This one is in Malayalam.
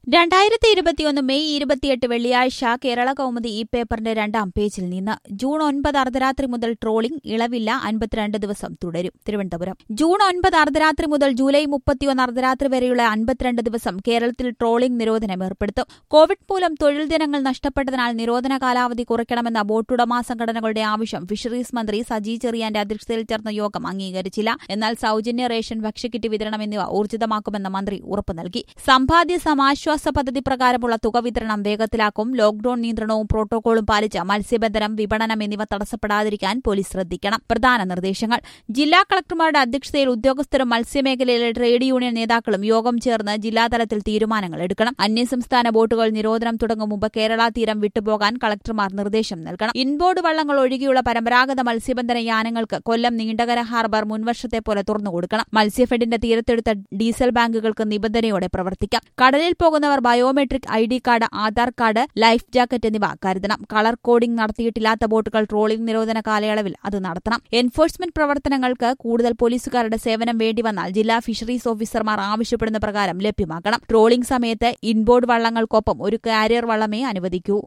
രണ്ടായിരത്തി ഇരുപത്തിയൊന്ന് മെയ് ഇരുപത്തിയെട്ട് വെള്ളിയാഴ്ച കേരള കൗമുദി ഈ പേപ്പറിന്റെ രണ്ടാം പേജിൽ നിന്ന് ജൂൺ ഒൻപത് അർദ്ധരാത്രി മുതൽ ട്രോളിംഗ് ഇളവില്ല അൻപത്തിരണ്ട് ദിവസം തുടരും തിരുവനന്തപുരം ജൂൺ ഒൻപത് അർദ്ധരാത്രി മുതൽ ജൂലൈ മുപ്പത്തിയൊന്ന് അർദ്ധരാത്രി വരെയുള്ള അൻപത്തിരണ്ട് ദിവസം കേരളത്തിൽ ട്രോളിംഗ് നിരോധനം ഏർപ്പെടുത്തും കോവിഡ് മൂലം തൊഴിൽ ദിനങ്ങൾ നഷ്ടപ്പെട്ടതിനാൽ നിരോധന കാലാവധി കുറയ്ക്കണമെന്ന ബോട്ടുടമ സംഘടനകളുടെ ആവശ്യം ഫിഷറീസ് മന്ത്രി സജി ചെറിയാന്റെ അധ്യക്ഷതയിൽ ചേർന്ന യോഗം അംഗീകരിച്ചില്ല എന്നാൽ സൌജന്യ റേഷൻ ഭക്ഷ്യക്കിറ്റ് വിതരണം എന്നിവ ഊർജിതമാക്കുമെന്ന് മന്ത്രി ഉറപ്പു നൽകി സമ്പാദ്യ സമാശ്വാസ പദ്ധതി പ്രകാരമുള്ള തുക വിതരണം വേഗത്തിലാക്കും ലോക്ഡൌൺ നിയന്ത്രണവും പ്രോട്ടോകോളും പാലിച്ച് മത്സ്യബന്ധനം വിപണനം എന്നിവ തടസ്സപ്പെടാതിരിക്കാൻ പോലീസ് ശ്രദ്ധിക്കണം പ്രധാന നിർദ്ദേശങ്ങൾ ജില്ലാ കളക്ടർമാരുടെ അധ്യക്ഷതയിൽ ഉദ്യോഗസ്ഥരും മത്സ്യമേഖലയിലെ ട്രേഡ് യൂണിയൻ നേതാക്കളും യോഗം ചേർന്ന് ജില്ലാതലത്തിൽ തീരുമാനങ്ങൾ എടുക്കണം അന്യസംസ്ഥാന ബോട്ടുകൾ നിരോധനം തുടങ്ങും മുമ്പ് കേരള തീരം വിട്ടുപോകാൻ കളക്ടർമാർ നിർദ്ദേശം നൽകണം ഇൻബോർഡ് വള്ളങ്ങൾ ഒഴികെയുള്ള പരമ്പരാഗത മത്സ്യബന്ധന യാനങ്ങൾക്ക് കൊല്ലം നീണ്ടകര ഹാർബർ മുൻവർഷത്തെ പോലെ തുറന്നുകൊടുക്കണം മത്സ്യഫെഡിന്റെ തീരത്തെടുത്ത ഡീസൽ ബാങ്കുകൾക്ക് നിബന്ധനയോടെ പ്രവർത്തിക്കാം കടലിൽ പോകുന്നവർ biometric I D card Aadhaar card life jacket എന്നിവ കരുതണം കളർ കോഡിംഗ് നടത്തിയിട്ടില്ലാത്ത ബോട്ടുകൾ ട്രോളിംഗ് നിരോധന കാലയളവിൽ അത് നടത്തണം എൻഫോഴ്സ്മെന്റ് പ്രവർത്തനങ്ങൾക്ക് കൂടുതൽ പോലീസുകാരുടെ സേവനം വേണ്ടിവന്നാൽ ജില്ലാ ഫിഷറീസ് ഓഫീസർമാർ ആവശ്യപ്പെടുന്ന പ്രകാരം ലഭ്യമാക്കണം ട്രോളിംഗ് സമയത്ത് ഇൻബോർഡ് വള്ളങ്ങൾക്കൊപ്പം ഒരു കാരിയർ വള്ളമേ അനുവദിക്കൂ